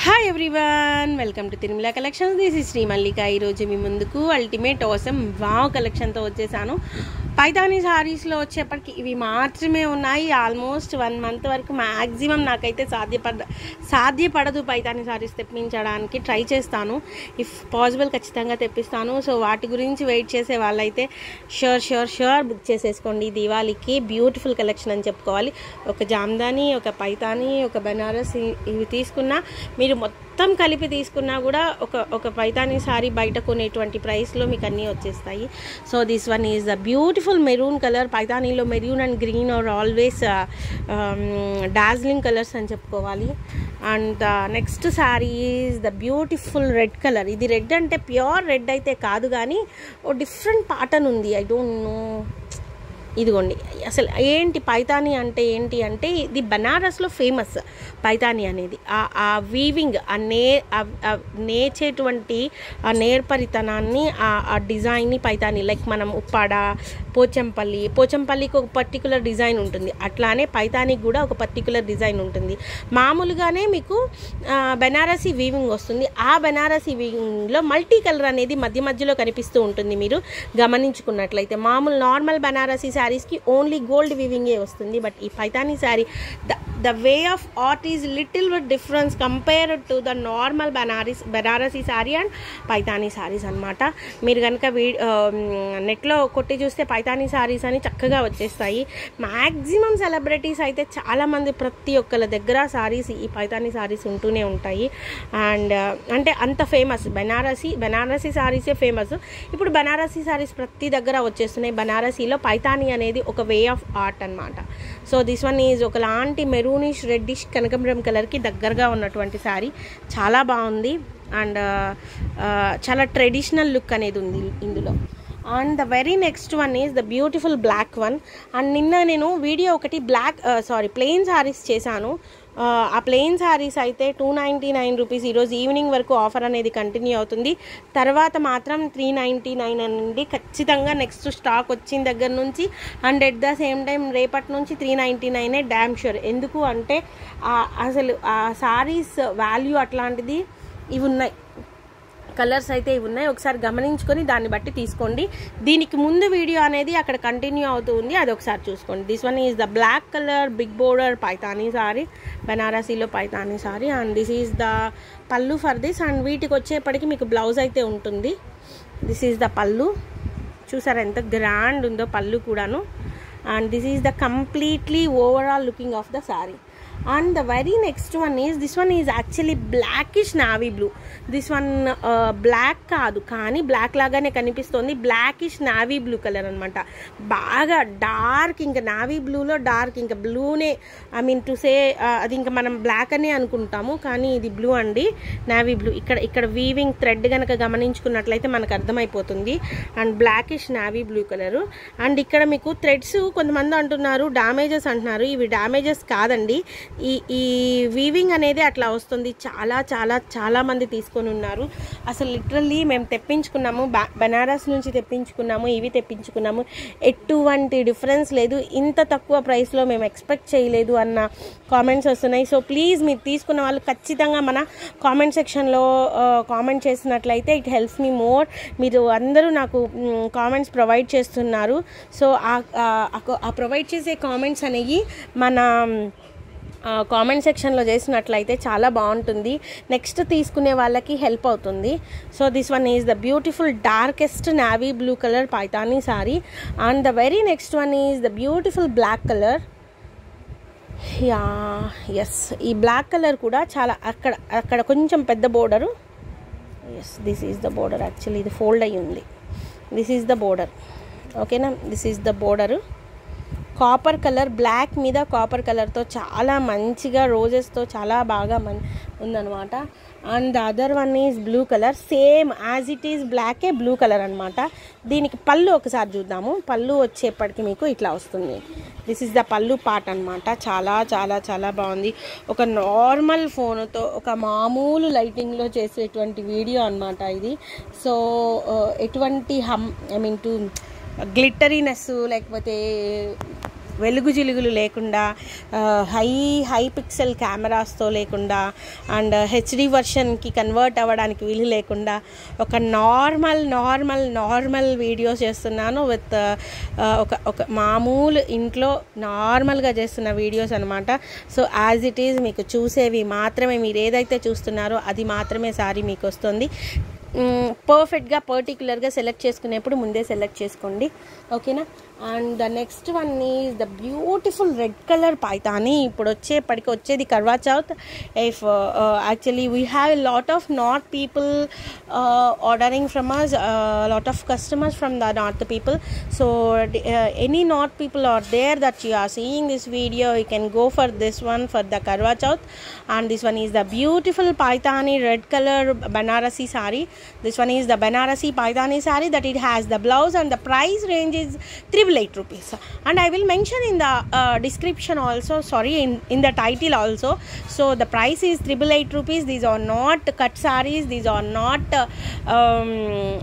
hi everyone welcome to Tirumala collections this is Shri Mallika ఈరోజు మీ ముందుకు అల్టిమేట్ అవసరం వావ్ కలెక్షన్తో వచ్చేసాను పైతానీ సారీస్లో వచ్చేప్పటికి ఇవి మాత్రమే ఉన్నాయి ఆల్మోస్ట్ వన్ మంత్ వరకు మ్యాక్సిమం నాకైతే సాధ్యపడ సాధ్యపడదు పైతానీ సారీస్ తెప్పించడానికి ట్రై చేస్తాను ఇఫ్ పాసిబుల్ ఖచ్చితంగా తెప్పిస్తాను సో వాటి గురించి వెయిట్ చేసే వాళ్ళైతే షూర్ షూర్ షూర్ బుక్ చేసేసుకోండి దీవాళికి బ్యూటిఫుల్ కలెక్షన్ అని చెప్పుకోవాలి ఒక జామ్దాని ఒక పైతాని ఒక బెనారస్ ఇ- ఇవి తీసుకున్నా మీరు మొత్తం కలిపి తీసుకున్నా కూడా ఒక ఒక పైతాని సారీ బయట కొనేటువంటి ప్రైస్లో మీకు అన్నీ వచ్చేస్తాయి so this one is the beautiful maroon colour పైతానీలో maroon and green are always Darjeeling colours అని చెప్పుకోవాలి and next sari is the beautiful red colour ఇది రెడ్ అంటే ప్యూర్ రెడ్ అయితే కాదు కానీ ఓ డిఫరెంట్ ప్యాటర్న్ ఉంది ఐ డోంట్ నో ఇదిగోండి అసలు ఏంటి పైతాని అంటే ఏంటి అంటే ఇది బనారస్లో ఫేమస్ పైతాని అనేది ఆ ఆ వీవింగ్ ఆ నే ఆ- ఆ నేచేటువంటి ఆ నేర్పరితనాన్ని ఆ ఆ డిజైన్ని పైతాని లైక్ మనం ఉప్పాడ పోచంపల్లి పోచంపల్లికి ఒక పర్టికులర్ డిజైన్ ఉంటుంది అట్లానే పైతానికి కూడా ఒక పర్టికులర్ డిజైన్ ఉంటుంది మామూలుగానే మీకు ఆ, బెనారసీ వీవింగ్ వస్తుంది ఆ బెనారసీ వీవింగ్లో మల్టీ కలర్ అనేది మధ్య మధ్యలో కనిపిస్తూ ఉంటుంది మీరు గమనించుకున్నట్లయితే మామూలు నార్మల్ బెనారసీ శారీస్కి ఓన్లీ గోల్డ్ వీవింగే వస్తుంది బట్ ఈ Paithani sari the the way of art is little with difference compare to the normal Banaras Banarasi sari and Paithani saris అనమాట మీరు కనుక వీ నెట్లో కొట్టి చూస్తే పైతానీ శారీస్ అని చక్కగా వచ్చేస్తాయి మ్యాక్సిమం సెలబ్రిటీస్ అయితే చాలామంది ప్రతి ఒక్కరి దగ్గర శారీస్ ఈ పైతానీ శారీస్ ఉంటూనే ఉంటాయి అండ్ అంటే అంత ఫేమస్ బెనారసీ బెనారసీ శారీసే ఫేమస్ ఇప్పుడు బనారసీ శారీస్ ప్రతి దగ్గర వచ్చేస్తున్నాయి బనారసీలో పైతానీ అనేది ఒక వే ఆఫ్ ఆర్ట్ అనమాట సో దిస్ వన్ ఈజ్ ఒకలాంటి మెరూనిష్ రెడ్డిష్ కనకంబరం కలర్కి దగ్గరగా ఉన్నటువంటి శారీ చాలా బాగుంది అండ్ చాలా ట్రెడిషనల్ లుక్ అనేది ఉంది ఇందులో and the very next one is the beautiful black one and నిన్న నేను వీడియో ఒకటి బ్లాక్ సారీ ప్లెయిన్ శారీస్ చేశాను ఆ, ఆ ప్లెయిన్ శారీస్ అయితే టూ నైంటీ నైన్ రూపీస్ ఈరోజు ఈవినింగ్ వరకు ఆఫర్ అనేది కంటిన్యూ అవుతుంది తర్వాత మాత్రం త్రీ నైంటీ నైన్ అండి ఖచ్చితంగా నెక్స్ట్ స్టాక్ వచ్చిన దగ్గర నుంచి and at the same time రేపటి నుంచి త్రీ నైంటీ నైనే డ్యామ్ షూర్ ఎందుకు అంటే ఆ- అసలు ఆ శారీస్ వాల్యూ అట్లాంటిది ఇవి ఉన్నాయి కలర్స్ అయితే ఇవి ఉన్నాయి ఒకసారి గమనించుకొని దాన్ని బట్టి తీసుకోండి దీనికి ముందు వీడియో అనేది అక్కడ కంటిన్యూ అవుతూ ఉంది అది ఒకసారి చూసుకోండి this one is the black colour big border Paithani sari బనారసీలో Paithani sari and this is the pallu for this and వీటికి వచ్చేప్పటికి మీకు బ్లౌజ్ అయితే ఉంటుంది దిస్ ఈజ్ ద పళ్ళు చూసారా ఎంత గ్రాండ్ ఉందో పళ్ళు కూడాను and this is the completely overall looking of the sari and the very next one is this one is actually blackish navy blue this one black కాదు కానీ బ్లాక్ లాగానే కనిపిస్తుంది బ్లాకిష్ నావీ బ్లూ కలర్ అనమాట బాగా dark ఇంకా navy బ్లూలో dark ఇంకా బ్లూనే ఐ మీన్ టు సే అది ఇంకా మనం బ్లాక్ అనే అనుకుంటాము కానీ ఇది బ్లూ అండి నావీ బ్లూ ఇక్కడ ఇక్కడ వీవింగ్ థ్రెడ్ కనుక గమనించుకున్నట్లయితే మనకు అర్థమైపోతుంది and blackish navy blue colour and ఇక్కడ మీకు థ్రెడ్స్ కొంతమంది అంటున్నారు డామేజెస్ అంటున్నారు ఇవి డామేజెస్ కాదండి ఈ ఈ వీవింగ్ అనేది అట్లా వస్తుంది చాలా చాలా చాలా మంది తీసుకొని ఉన్నారు అసలు లిటరల్లీ మేము తెప్పించుకున్నాము బా బనారస్ నుంచి తెప్పించుకున్నాము ఇవి తెప్పించుకున్నాము ఎటువంటి డిఫరెన్స్ లేదు ఇంత తక్కువ ప్రైస్లో మేము ఎక్స్పెక్ట్ చేయలేదు అన్న కామెంట్స్ వస్తున్నాయి సో ప్లీజ్ మీరు తీసుకున్న వాళ్ళు ఖచ్చితంగా మన కామెంట్ సెక్షన్లో కామెంట్ చేసినట్లయితే ఇట్ హెల్ప్స్ మీ మోర్ మీరు అందరూ నాకు కామెంట్స్ ప్రొవైడ్ చేస్తున్నారు సో ఆ ప్రొవైడ్ చేసే కామెంట్స్ అనేవి మన కామెంట్ సెక్షన్లో చేసినట్లయితే చాలా బాగుంటుంది నెక్స్ట్ తీసుకునే వాళ్ళకి హెల్ప్ అవుతుంది so this one is the beautiful darkest navy blue colour Paithani sari and the very next one is the beautiful black colour yeah yes ఈ బ్లాక్ కలర్ కూడా చాలా అక్కడ అక్కడ కొంచెం పెద్ద border yes this is the border actually ఇది fold అయ్యి ఉంది దిస్ ఈజ్ ద బోర్డర్ ఓకేనా this is the border copper colour black మీద కాపర్ కలర్తో చాలా మంచిగా రోజెస్తో చాలా బాగా మన్ ఉందన్నమాట and the other one is blue colour same as it is బ్లాకే బ్లూ కలర్ అనమాట దీనికి పళ్ళు ఒకసారి చూద్దాము పళ్ళు వచ్చేప్పటికి మీకు ఇట్లా వస్తుంది this is the pallu part అనమాట చాలా చాలా చాలా బాగుంది ఒక నార్మల్ ఫోన్తో ఒక మామూలు లైటింగ్లో చేసేటువంటి వీడియో అనమాట ఇది సో ఎటువంటి hmm I mean to glitteriness లేకపోతే వెలుగు జిలుగులు లేకుండా హై హై పిక్సెల్ కెమెరాస్తో లేకుండా అండ్ హెచ్డి వర్షన్కి కన్వర్ట్ అవ్వడానికి వీలు లేకుండా ఒక నార్మల్ నార్మల్ నార్మల్ వీడియోస్ చేస్తున్నాను విత్ ఒక ఒక మామూలు ఇంట్లో నార్మల్గా చేస్తున్న వీడియోస్ అనమాట సో యాజ్ ఇట్ ఈజ్ మీకు చూసేవి మాత్రమే మీరు ఏదైతే చూస్తున్నారో అది మాత్రమే సారీ మీకు వస్తుంది పర్ఫెక్ట్గా పర్టికులర్గా సెలెక్ట్ చేసుకునేప్పుడు ముందే సెలెక్ట్ చేసుకోండి ఓకేనా and the next one is the beautiful red colour Paithani ఇప్పుడు వచ్చేప్పటికి వచ్చేది Karva Chauth if actually we have lot of north people ordering from us lot of customers from the north people so any north people are there that you are seeing this video you can go for this one for the Karva Chauth and this one is the beautiful Paithani red colour Banarasi saree this one is the banarasi paidani saree that it has the blouse and the price range is triple eight rupees and i will mention in the uh, description also sorry in, in the title also so the price is triple eight rupees these are not cut sarees these are not uh, um,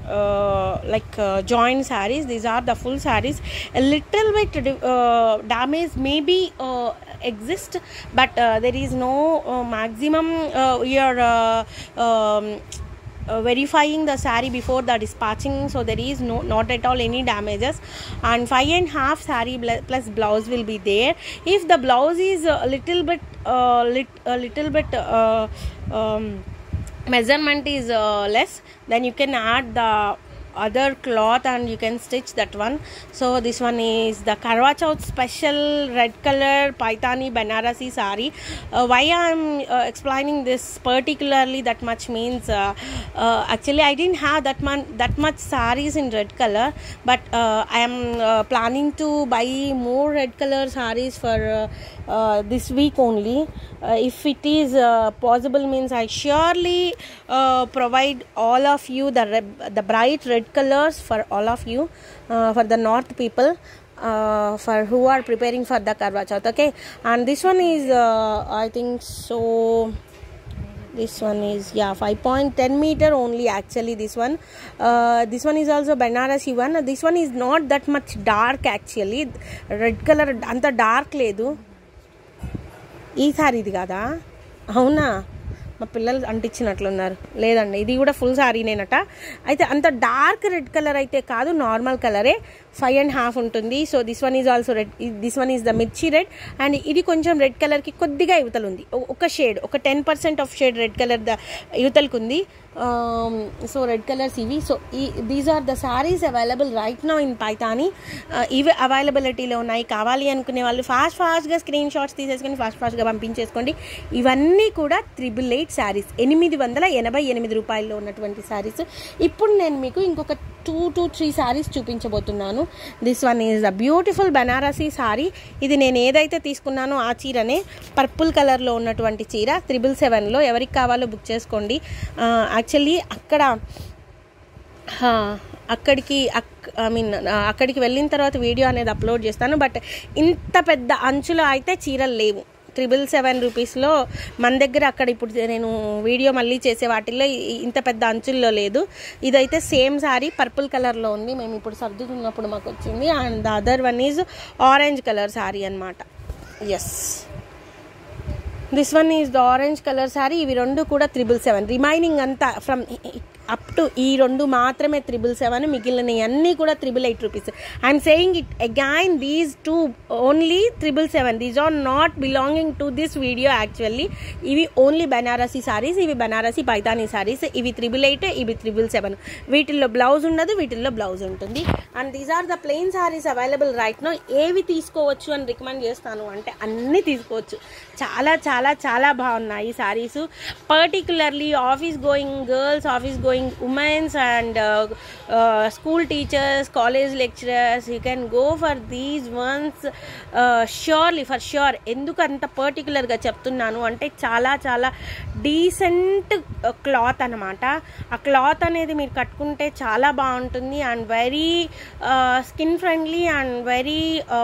uh, like uh, joint sarees these are the full sarees a little bit uh, damage maybe uh, exist but uh, there is no uh, maximum uh, your uh, um, uh, verifying the saree before the dispatching so there is no not at all any damages and five and half saree bl- plus blouse will be there if the blouse is a little bit uh, lit, a little bit uh, um, measurement is uh, less then you can add the other cloth and you can stitch that one so this one is the karwa chauth special red color paitani banarasi sari uh, why i'm uh, explaining this particularly that much means uh, uh, actually i didn't have that man that much saris in red color but uh, i am uh, planning to buy more red color saris for uh, uh, this week only uh, if it is uh, possible means i surely uh, provide all of you the red, the bright red colors for all of you uh, for the north people uh, for who are preparing for the karwa chauth okay and this one is uh, i think so this one is yeah 5.10 meter only actually this one uh, this one is also banarasi one this one is not that much dark actually red color అంత dark లేదు ఈ sorry ఇది కాదా అవునా మా పిల్లలు అంటించినట్లున్నారు లేదండి ఇది కూడా ఫుల్ సారీనేనట అయితే అంత డార్క్ రెడ్ కలర్ అయితే కాదు నార్మల్ కలరే ఫైవ్ అండ్ హాఫ్ ఉంటుంది so this one is also red this one is the mirchi red and ఇది కొంచెం రెడ్ కలర్కి కొద్దిగా యువతలు ఉంది ఒ- ఒక షేడ్ ఒక ten percent of shade red colour the యువతలకు ఉంది సో రెడ్ కలర్స్ ఇవి సో ఈ these are the saris available right now in Paithani ఇవి అవైలబిలిటీలో ఉన్నాయి కావాలి అనుకునే వాళ్ళు ఫాస్ట్ ఫాస్ట్గా స్క్రీన్ షాట్స్ తీసేసుకొని ఫాస్ట్ ఫాస్ట్గా పంపించేసుకోండి ఇవన్నీ కూడా త్రిబుల్ ఎయిట్ శారీస్ ఎనిమిది వందల ఎనభై ఎనిమిది రూపాయల్లో ఉన్నటువంటి శారీస్ ఇప్పుడు నేను మీకు ఇంకొక టూ టు త్రీ శారీస్ చూపించబోతున్నాను this one is the beautiful Banarasi sari ఇది నేను ఏదైతే తీసుకున్నానో ఆ చీరనే పర్పుల్ కలర్లో ఉన్నటువంటి చీర త్రిబుల్ సెవెన్లో ఎవరికి కావాలో బుక్ చేసుకోండి యాక్చువల్లీ అక్కడ హా, అక్కడికి అక్ ఐ మీన్ అక్కడికి వెళ్ళిన తర్వాత వీడియో అనేది అప్లోడ్ చేస్తాను బట్ ఇంత పెద్ద అంచులో అయితే చీరలు లేవు త్రిబుల్ సెవెన్ రూపీస్లో మన దగ్గర అక్కడ ఇప్పుడు నేను వీడియో మళ్ళీ చేసే వాటిల్లో ఇ- ఇంత పెద్ద అంచుల్లో లేదు ఇదైతే సేమ్ సారీ పర్పుల్ కలర్లో ఉంది మేము ఇప్పుడు సర్దుతున్నప్పుడు మాకు వచ్చింది and the other one is orange colour sari అనమాట yes this one is the orange colour sari ఇవి రెండు కూడా త్రిబుల్ సెవెన్ రిమైనింగ్ అంతా ఫ్రమ్ అప్ టు ఈ రెండు మాత్రమే త్రిబుల్ సెవెన్ మిగిలిన అన్నీ కూడా triple eight rupees I'm saying it again these two only triple seven these are not belonging to this video actually ఇవి ఓన్లీ బనారసీ సారీస్ ఇవి బనారసీ పైతానీ సారీస్ ఇవి త్రిబుల్ ఎయిట్ ఇవి త్రిబుల్ సెవెన్ వీటిల్లో బ్లౌజ్ ఉండదు వీటిల్లో బ్లౌజ్ ఉంటుంది and these are the plain saris available right now ఏవి తీసుకోవచ్చు అని రికమెండ్ చేస్తాను అంటే అన్నీ తీసుకోవచ్చు చాలా చాలా చాలా బాగున్నాయి saris particularly office going girls office going women's and school teachers college lecturers you can go for these ones surely for sure ఎందుకు అంత పర్టికులర్గా చెప్తున్నాను అంటే చాలా చాలా డీసెంట్ క్లాత్ అనమాట ఆ క్లాత్ అనేది మీరు కట్టుకుంటే చాలా బాగుంటుంది and very skin friendly and very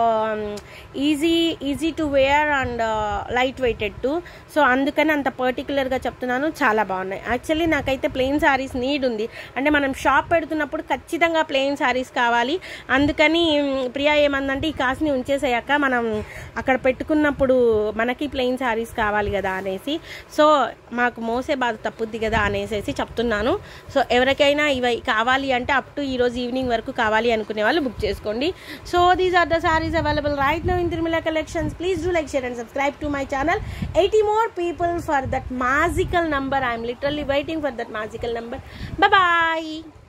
easy easy to wear and light weighted too so అందుకని అంత పర్టికులర్గా చెప్తున్నాను చాలా బాగున్నాయి యాక్చువల్లీ నాకైతే ప్లెయిన్ సారీస్ నీడ్ ఉంది అంటే మనం షాప్ పెడుతున్నప్పుడు ఖచ్చితంగా ప్లెయిన్ శారీస్ కావాలి అందుకని మ్, ప్రియా ఏమందంటే ఈ కాస్ని ఉంచేసాక మనం అక్కడ పెట్టుకున్నప్పుడు మనకి ప్లెయిన్ శారీస్ కావాలి కదా అనేసి సో మాకు మోసే బాధ తప్పుద్ది కదా అనేసి చెప్తున్నాను సో ఎవరికైనా ఇవి కావాలి అంటే అప్ టు ఈరోజు ఈవినింగ్ వరకు కావాలి అనుకునే వాళ్ళు బుక్ చేసుకోండి so these are the saris available right now in Tirumala collections please do like share and subscribe to my channel eighty more people for that magical number I'm literally waiting for that magical number bye